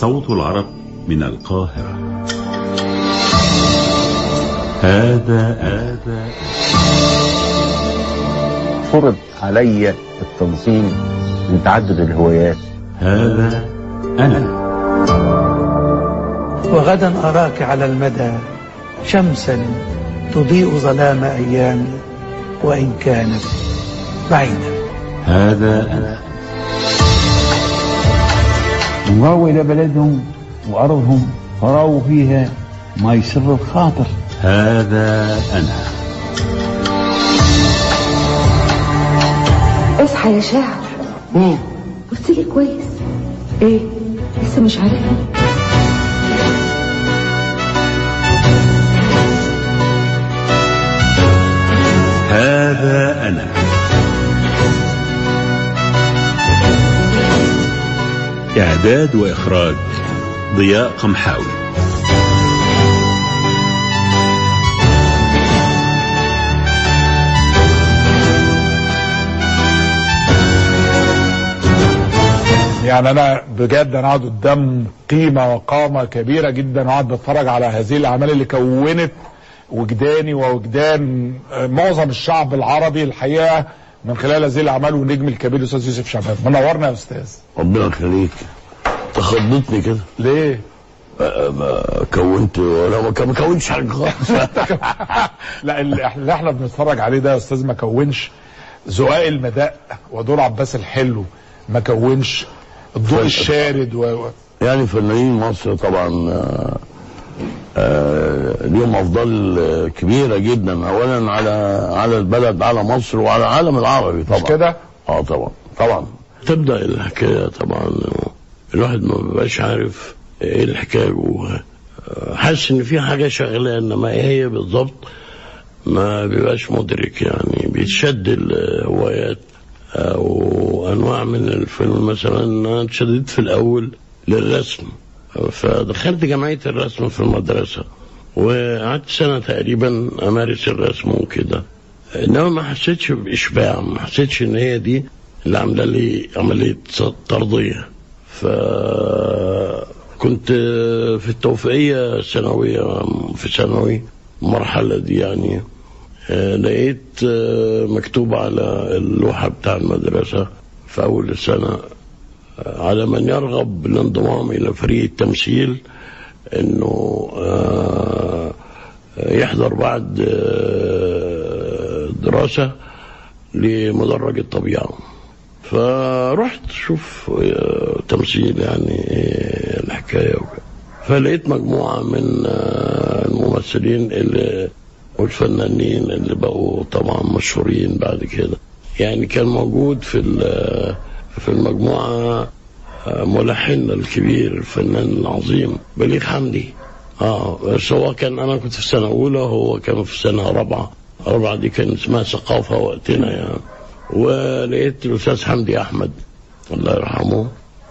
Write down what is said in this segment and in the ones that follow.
صوت العرب من القاهرة هذا هذا فرض علي التنظيم من تعدد الهوايات هذا أنا وغدا أراك على المدى شمسا تضيء ظلام أيامي وإن كانت بعيدة هذا أنا وراوا إلى بلدهم وأرضهم فراوا فيها ما يسر الخاطر هذا أنا اصحى يا شاعر بص لي كويس ايه لسه مش عارفني هذا أنا إعداد وإخراج ضياء قمحاوي يعني انا بجد انا قاعد قدام قيمه وقامه كبيره جدا وقاعد بتفرج على هذه الاعمال اللي كونت وجداني ووجدان آه، معظم الشعب العربي الحقيقه من خلال هذه الاعمال والنجم الكبير الاستاذ يوسف شعبان منورنا يا استاذ ربنا يخليك تخضتني كده ليه؟ ما- ما كونت ولا ما ك- ما كونتش حاجه خالص لا اللي إح- اللي احنا بنتفرج عليه ده يا استاذ ما كونش زقاق المداء ودور عباس الحلو ما كونش الضوء الشارد و... و... يعني فنانين مصر طبعا آه، آه، ليهم افضال آه، كبيره جدا اولا على على البلد على مصر وعلى العالم العربي طبعا مش كده؟ اه طبعا طبعا تبدا الحكايه طبعا الواحد ما بيبقاش عارف ايه الحكايه جوه آه، حاسس ان في حاجه شغاله انما ايه هي بالظبط ما بيبقاش مدرك يعني بيتشد الهوايات او انواع من الفيلم مثلا انا اتشددت في الاول للرسم فدخلت جمعيه الرسم في المدرسه وقعدت سنه تقريبا امارس الرسم وكده انما ما حسيتش باشباع ما حسيتش ان هي دي اللي عامله لي عمليه ترضيه فكنت في التوفيقيه الثانويه في ثانوي المرحله دي يعني آه، لقيت آه، مكتوب على اللوحه بتاع المدرسه في اول السنه آه، على من يرغب بالانضمام الى فريق التمثيل انه آه، يحضر بعد آه، دراسه لمدرج الطبيعه فرحت اشوف آه، تمثيل يعني إيه الحكايه وكده فلقيت مجموعه من آه، الممثلين اللي والفنانين اللي بقوا طبعا مشهورين بعد كده يعني كان موجود في ال- في المجموعه آه، ملحننا الكبير الفنان العظيم بليغ حمدي اه بس هو كان انا كنت في سنه اولى هو كان في سنه رابعه رابعه دي كان اسمها ثقافه وقتنا يعني ولقيت الاستاذ حمدي احمد الله يرحمه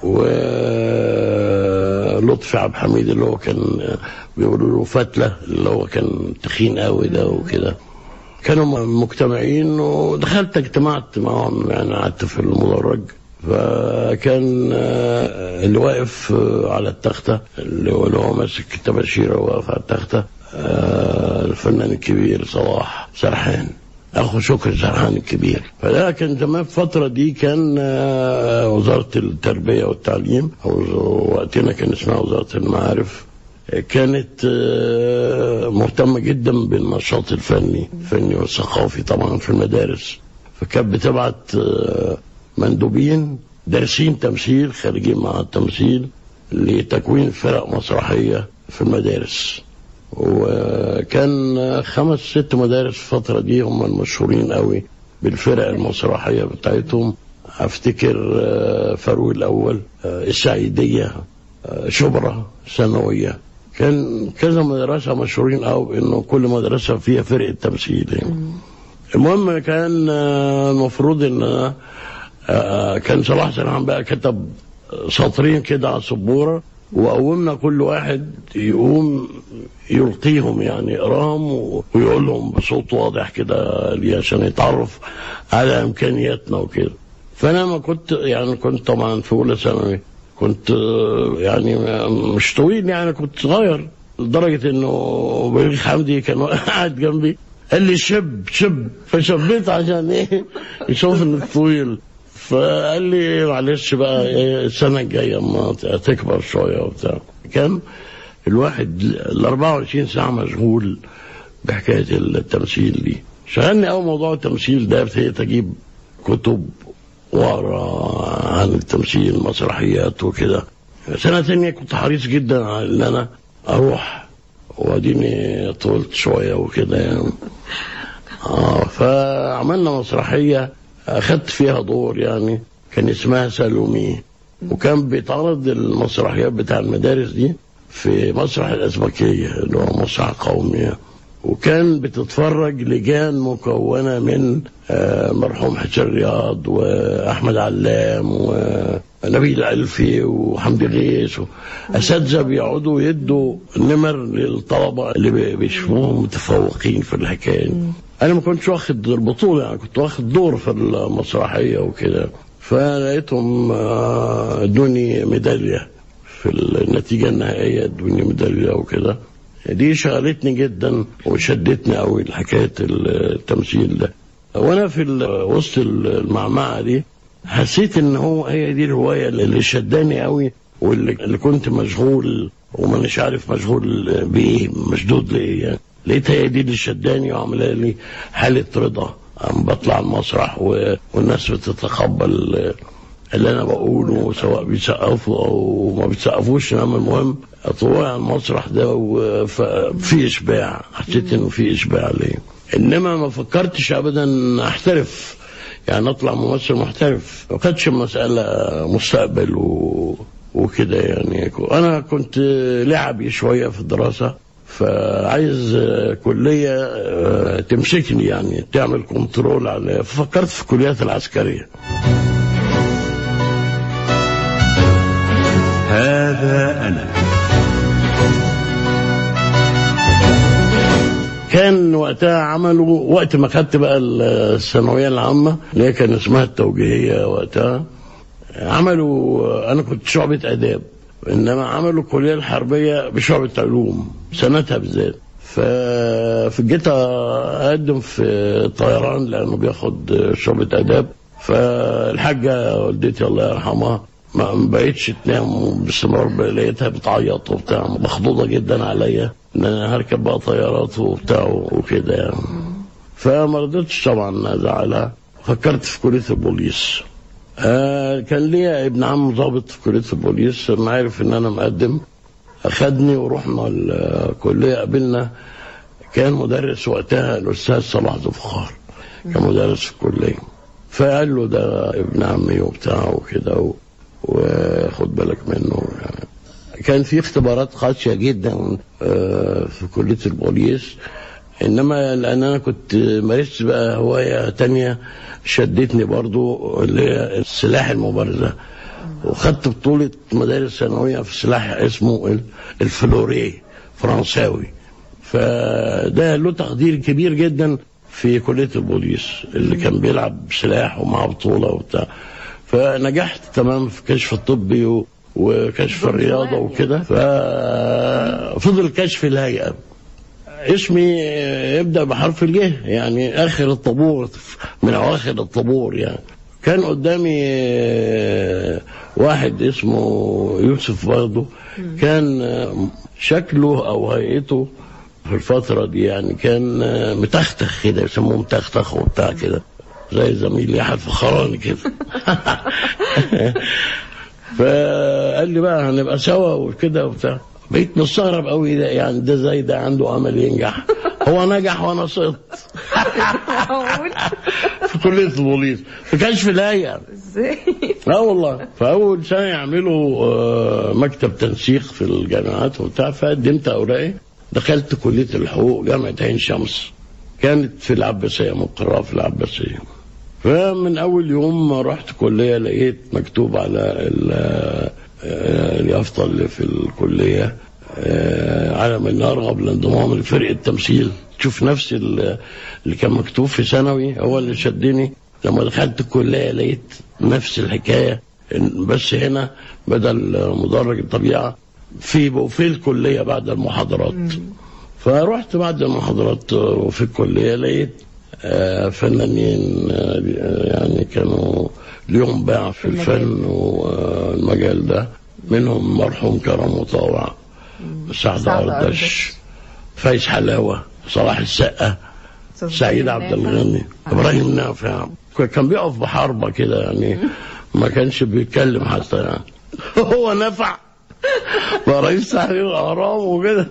ولطفي عبد الحميد اللي هو كان بيقولوا له فتله اللي هو كان تخين قوي ده وكده كانوا مجتمعين ودخلت اجتمعت معهم يعني قعدت في المدرج فكان آه، اللي واقف آه، على التختة اللي هو اللي هو ماسك التباشيرة واقف على التختة آه، الفنان الكبير صلاح سرحان اخو شكري سرحان الكبير فده كان زمان في الفتره دي كان آه، وزاره التربيه والتعليم او وقتنا كان اسمها وزاره المعارف كانت آه، مهتمة جدا بالنشاط الفني الفني والثقافي طبعا في المدارس فكانت بتبعت آه، مندوبين دارسين تمثيل خارجين مع التمثيل لتكوين فرق مسرحية في المدارس وكان آه، خمس ست مدارس في الفترة دي هم المشهورين قوي بالفرق المسرحية بتاعتهم افتكر آه، فاروق الاول آه، السعيدية آه، شبرا ثانوية كان كذا مدرسة مشهورين قوي انه كل مدرسة فيها فرقة تمثيل يعني. المهم كان آه، المفروض ان آه، آه، كان صلاح سرحان بقى كتب سطرين كده على السبورة وقومنا كل واحد يقوم يلقيهم يعني يقراهم و- ويقول لهم بصوت واضح كده ليه عشان يتعرف على امكانياتنا وكده فانا ما كنت يعني كنت طبعا في اولى ثانوي كنت آه، يعني مش طويل يعني كنت صغير لدرجة انه بليغ حمدي كان قاعد جنبي قال لي شب شب فشبيت عشان ايه يشوف انك طويل فقال لي معلش بقى إيه السنة الجاية اما تكبر شوية وبتاع كان الواحد ال 24 ساعة مشغول بحكاية التمثيل دي شغلني أول موضوع التمثيل ده ابتديت أجيب كتب واقرا عن التمثيل مسرحيات وكده سنة تانية كنت حريص جدا على ان انا اروح واديني طولت شوية وكده يعني اه فعملنا مسرحية اخدت فيها دور يعني كان اسمها سالومي وكان بيتعرض المسرحيات بتاع المدارس دي في مسرح الأزبكية اللي هو مسرح قومي وكان بتتفرج لجان مكونة من آه، مرحوم حسين رياض وأحمد علام ونبيل ألفي وحمدي غيث أساتذة بيقعدوا يدوا نمر للطلبة اللي بي- بيشوفوهم متفوقين في الحكاية دي. أنا ما كنتش واخد البطولة يعني كنت واخد دور في المسرحية وكده فلقيتهم آه، ادوني ميدالية في النتيجة النهائية ادوني ميدالية وكده دي شغلتني جدا وشدتني قوي لحكاية التمثيل ده وانا في ال- وسط المعمعة دي حسيت ان هو هي دي الهواية اللي شداني قوي واللي اللي كنت مشغول ومانيش عارف مشغول بايه مشدود لايه يعني لقيت هي دي اللي شداني وعامله لي حالة رضا عم بطلع المسرح و- والناس بتتقبل اللي انا بقوله سواء بيسقفوا او ما بيسقفوش انما المهم طلوع على المسرح ده وفي اشباع حسيت انه في اشباع ليه انما ما فكرتش ابدا احترف يعني اطلع ممثل محترف ما كانتش مساله مستقبل و... وكده يعني انا كنت لعبي شويه في الدراسه فعايز آه، كليه آه، تمسكني يعني تعمل كنترول عليا ففكرت في الكليات العسكريه هذا أنا كان وقتها عملوا وقت ما خدت بقى الثانويه العامه اللي هي كان اسمها التوجيهيه وقتها عملوا انا كنت شعبه اداب انما عملوا الكليه الحربيه بشعبه علوم سنتها بالذات فجيت اقدم في الطيران لانه بياخد شعبه اداب فالحاجه والدتي الله يرحمها ما ما بقتش تنام باستمرار لقيتها بتعيط وبتاع مخضوضه جدا عليا ان انا هركب بقى طيارات وبتاع وكده يعني فما رضيتش طبعا ازعلها فكرت في كليه البوليس آه كان ليا ابن عم ضابط في كليه البوليس لما عرف ان انا مقدم اخدني ورحنا الكليه قابلنا كان مدرس وقتها الاستاذ صلاح ذو فخار كان مدرس في الكليه فقال له ده ابن عمي وبتاع وكده و- وخد بالك منه يعني كان في اختبارات قاسيه جدا آه، في كليه البوليس انما لان انا كنت مارست بقى هوايه تانية شدتني برضو اللي هي السلاح المبارزه وخدت بطوله مدارس ثانويه في سلاح اسمه ال- الفلوري فرنساوي فده له تقدير كبير جدا في كليه البوليس اللي كان بيلعب سلاح ومعاه بطوله وبتاع فنجحت تمام في الكشف الطبي و... وكشف الرياضه وكده ففضل كشف الهيئه اسمي يبدا بحرف الجه يعني اخر الطابور من اواخر الطابور يعني كان قدامي واحد اسمه يوسف برضه كان شكله او هيئته في الفترة دي يعني كان متختخ كده يسموه متختخ وبتاع كده زي زميلي أحد فخراني كده فقال لي بقى هنبقى سوا وكده وبتاع بقيت مستغرب قوي ده يعني ده زي ده عنده امل ينجح هو نجح وانا سقطت في كليه البوليس في كشف الهيئه ازاي لا والله فاول سنه يعملوا آه، مكتب تنسيق في الجامعات وبتاع فقدمت اوراقي دخلت كليه الحقوق جامعه عين شمس كانت في العباسيه مقرره في العباسيه فمن اول يوم ما رحت كليه لقيت مكتوب على ال- آه، اليافطه اللي في الكليه آه، على من ارغب الانضمام لفرقه تمثيل تشوف نفس ال- اللي كان مكتوب في ثانوي هو اللي شدني لما دخلت الكليه لقيت نفس الحكايه إن- بس هنا بدل مدرج الطبيعه في في الكليه بعد المحاضرات فرحت بعد المحاضرات وفي الكليه لقيت آه، فنانين آه، يعني كانوا ليهم باع في الفن والمجال ده منهم مرحوم كرم مطاوع سعد سعد أردش فايز حلاوة صلاح السقا أستاذ سعيد إبراهيم عبد نافع. الغني ابراهيم نافع كان بيقف بحربة كده يعني ما كانش بيتكلم حتى يعني هو نفع بقى رئيس تحرير الاهرام وكده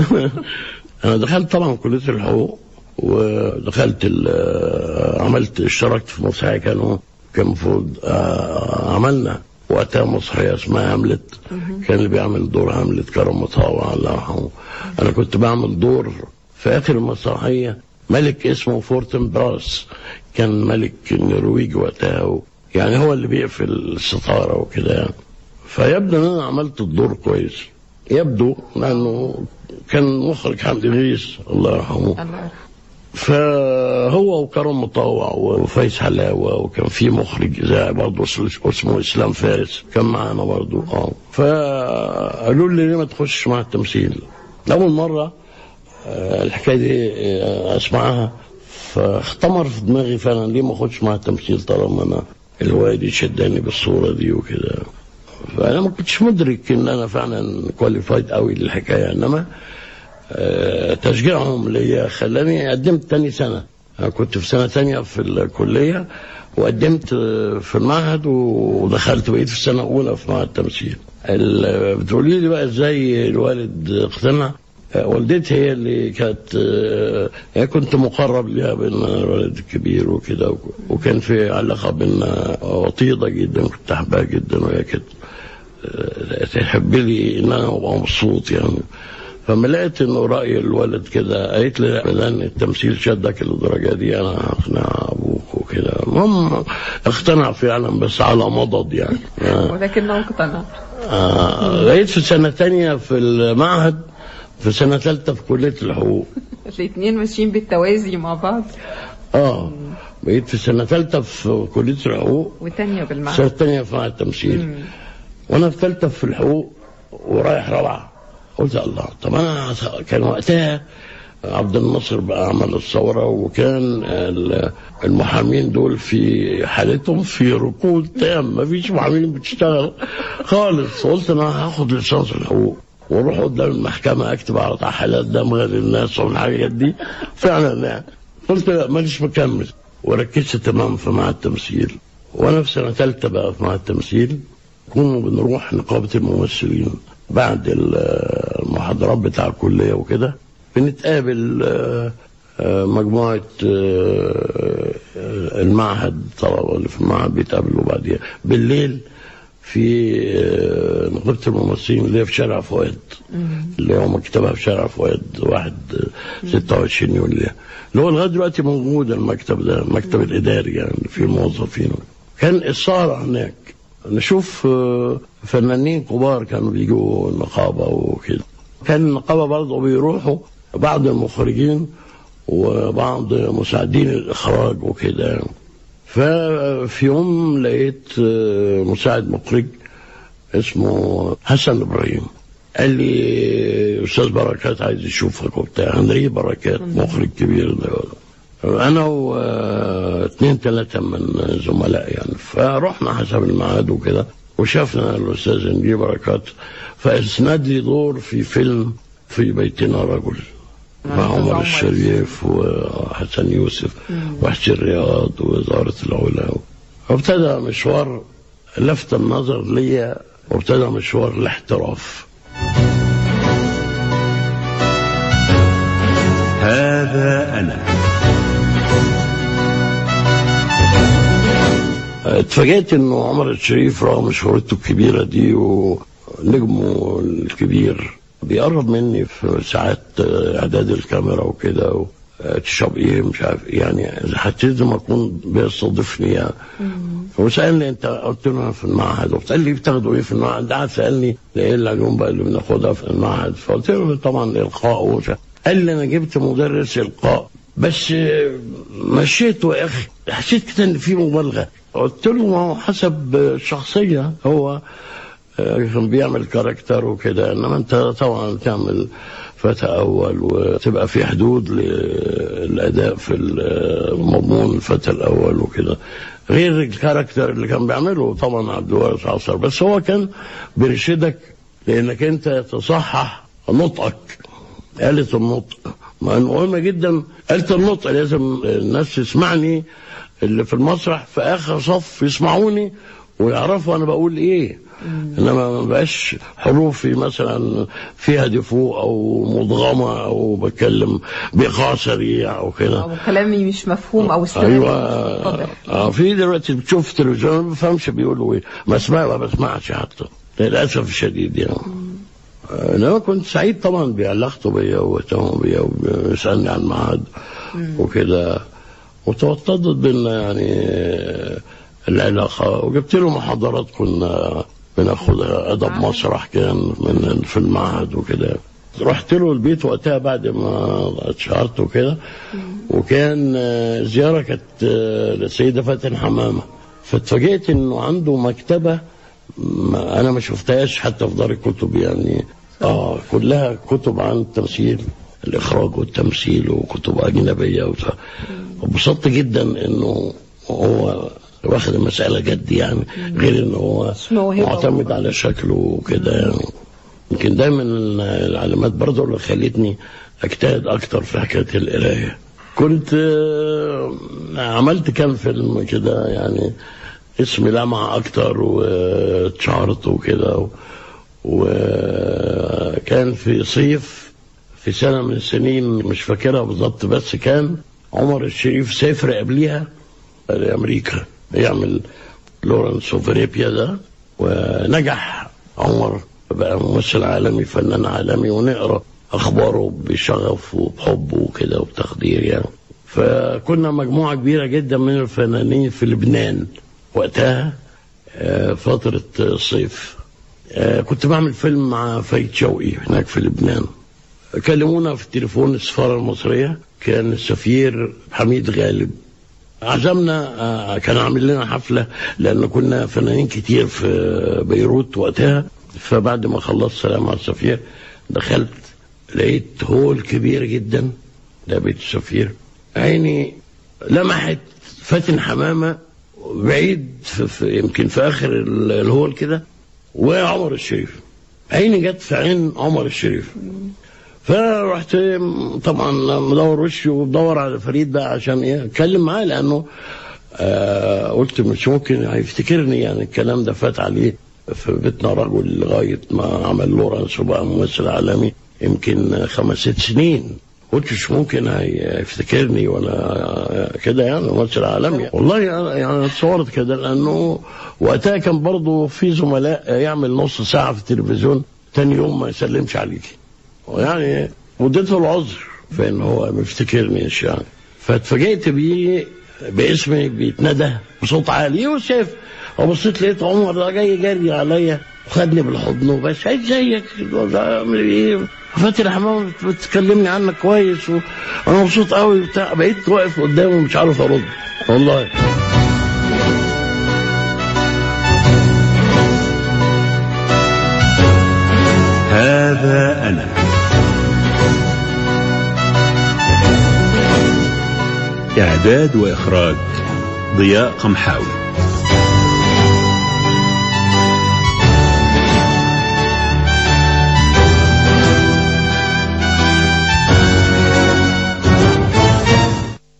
انا دخلت طبعا كليه الحقوق ودخلت ال- عملت اشتركت في مسرحيه كانوا كان المفروض آه، عملنا وقتها مسرحيه اسمها هاملت كان اللي بيعمل دور هاملت كرم مطاوع الله يرحمه انا كنت بعمل دور في اخر المسرحيه ملك اسمه فورتن براس كان ملك النرويج وقتها و- يعني هو اللي بيقفل الستاره وكده يعني فيبدو ان انا عملت الدور كويس يبدو لانه كان مخرج حمدي غيث الله يرحمه الله يرحمه. فهو وكرم مطاوع وفايز حلاوه وكان في مخرج اذاعي برضه اسمه اسلام فارس كان معانا برضه اه فقالوا لي ليه ما تخش مع التمثيل اول مره آه، الحكايه دي آه، اسمعها فاختمر في دماغي فعلا ليه ما اخدش مع التمثيل طالما انا الهوايه دي شداني بالصوره دي وكده فانا ما كنتش مدرك ان انا فعلا كواليفايد قوي للحكايه انما آه، تشجيعهم ليا خلاني قدمت تاني سنه أنا كنت في سنه تانية في الكليه وقدمت آه، في المعهد ودخلت بقيت في السنه الاولى في معهد التمثيل ال- بتقولي لي بقى ازاي الوالد اقتنع آه، والدتي هي اللي كانت آه، هي كنت مقرب ليها بين الولد الكبير وكده وك- وكان في علاقه بينا وطيده جدا كنت احبها جدا وهي كانت آه، تحب لي ان انا ابقى مبسوط يعني فما لقيت انه راي الولد كده قالت لي لا لان التمثيل شدك للدرجه دي انا هقنع ابوك وكده المهم اقتنع فعلا بس على مضض يعني آه. ولكنه اقتنع آه. لقيت في سنه تانية في المعهد في سنه ثالثه في كليه الحقوق الاثنين ماشيين بالتوازي مع بعض اه بقيت في سنه ثالثه في كليه الحقوق وتانية بالمعنى السنه الثانيه في معهد التمثيل وانا في ثالثه في الحقوق ورايح رابعه قلت الله طب انا كان وقتها عبد الناصر بقى عمل الثوره وكان ال- المحامين دول في حالتهم في ركود تام ما فيش محامين بتشتغل خالص قلت انا هاخد ليسانس الحقوق واروح قدام المحكمه اكتب على حالات دم غير الناس والحاجات دي فعلا يعني قلت لا مانيش مكمل وركزت تمام في معهد التمثيل وانا في سنه ثالثه بقى في معهد التمثيل كنا بنروح نقابه الممثلين بعد ال- المحاضرات بتاع الكليه وكده بنتقابل آه، آه، مجموعه آه، آه، المعهد طبعا اللي في المعهد بيتقابلوا بعديها بالليل في آه، نقابه الممثلين اللي هي في شارع فؤاد اللي هو مكتبها في شارع فؤاد واحد آه، 26 يوليو اللي هو لغايه دلوقتي موجود المكتب ده المكتب الاداري يعني في موظفين كان السهره هناك نشوف آه، فنانين كبار كانوا بيجوا النقابه وكده كان النقابه برضه بيروحوا بعض المخرجين وبعض مساعدين الاخراج وكده يعني. ففي يوم لقيت آه، مساعد مخرج اسمه حسن ابراهيم قال لي استاذ بركات عايز يشوفك وبتاع هنري بركات مخرج كبير ده انا واثنين ثلاثه من زملاء يعني فرحنا حسب الميعاد وكده وشافنا الاستاذ نجيب بركات فاسند لي دور في فيلم في بيتنا رجل مع عمر الشريف وحسن يوسف وحسين رياض وزارة العلا وابتدى مشوار لفت النظر ليا وابتدى مشوار الاحتراف هذا أنا اتفاجئت انه عمر الشريف رغم شهرته الكبيره دي ونجمه الكبير بيقرب مني في ساعات اعداد الكاميرا وكده و- تشرب ايه مش عارف إيه. يعني حسيت زي ما اكون بيستضيفني يعني وسالني انت قلت له انا في المعهد قال لي بتاخدوا ايه في المعهد قعد سالني ايه العلوم بقى اللي بناخدها في المعهد فقلت له طبعا القاء وش- قال لي انا جبت مدرس القاء بس آه، مشيته يا اخي حسيت كده ان في مبالغه قلت له ما هو حسب الشخصيه هو آه، كان بيعمل كاركتر وكده انما انت طبعا تعمل فتى اول وتبقى في حدود للاداء في المضمون الفتى الاول وكده غير الكاركتر اللي كان بيعمله طبعا عبد الوارث عصر بس هو كان بيرشدك لانك انت تصحح نطقك آلة النطق ما مهمة جدا آلة النطق لازم الناس تسمعني اللي في المسرح في آخر صف يسمعوني ويعرفوا أنا بقول إيه انما ما بقاش حروفي مثلا فيها دفوع او مضغمه او بتكلم بايقاع سريع او كده او كلامي مش مفهوم او استماعي ايوه اتفضل. اه في دلوقتي بتشوف تلفزيون ما بفهمش بيقولوا ايه ما اسمع ما بسمعش حتى للاسف الشديد يعني آه، انما كنت سعيد طبعا بعلاقته بيا واهتمامه بيا وبيسالني عن الميعاد وكده وتوطدت بينا يعني آه، العلاقه وجبت له محاضرات كنا بناخدها ادب مسرح كان من في المعهد وكده رحت له البيت وقتها بعد ما اتشهرت وكده وكان آه، زياره كانت آه، للسيده فاتن حمامه فاتفاجئت انه عنده مكتبه ما انا ما شفتهاش حتى في دار الكتب يعني اه كلها كتب عن التمثيل الاخراج والتمثيل وكتب اجنبيه وبتاع. وانبسطت جدا انه هو واخد المساله جد يعني غير انه هو مش موهبة معتمد على شكله وكده يعني يمكن دايما العلامات برضه اللي خلتني اجتهد اكتر في حكايه القرايه كنت آه، عملت كام فيلم كده يعني اسمي لمع اكتر واتشهرت وكده وكان في صيف في سنه من السنين مش فاكرها بالظبط بس كان عمر الشريف سافر قبليها لامريكا يعمل لورنس وفريبيا ده ونجح عمر بقى ممثل عالمي فنان عالمي ونقرا اخباره بشغف وبحب وكده وبتقدير يعني فكنا مجموعه كبيره جدا من الفنانين في لبنان وقتها آه، فتره الصيف آه، كنت بعمل فيلم مع فريد شوقي هناك في لبنان كلمونا في التليفون السفاره المصريه كان السفير حميد غالب عزمنا آه، كان عامل لنا حفله لان كنا فنانين كتير في بيروت وقتها فبعد ما خلصت سلام على السفير دخلت لقيت هول كبير جدا ده بيت السفير عيني لمحت فاتن حمامه بعيد في في يمكن في اخر ال- الهول كده وعمر الشريف عيني جت في عين عمر الشريف فرحت طبعا مدور وشي وبدور على فريد بقى عشان ايه اتكلم معاه لانه آه قلت مش ممكن هيفتكرني يعني الكلام ده فات عليه في بيتنا رجل لغايه ما عمل لورنس وبقى ممثل عالمي يمكن خمس ست سنين قلت مش ممكن هيفتكرني ولا كده يعني ممثل عالمي والله أنا يعني اتصورت كده لانه وقتها كان برضه في زملاء يعمل نص ساعه في التلفزيون تاني يوم ما يسلمش عليكي يعني وديته العذر فان هو مفتكرنيش يعني فاتفاجئت بيه باسمي بيتندى بصوت عالي يوسف وبصيت لقيت عمر ده جاي جري عليا وخدني بالحضن وبس ازيك عامل ايه فاتن حمام بتكلمني عنك كويس وانا مبسوط قوي بتاع بقيت واقف قدامه مش عارف ارد والله هذا أنا إعداد وإخراج ضياء قمحاوي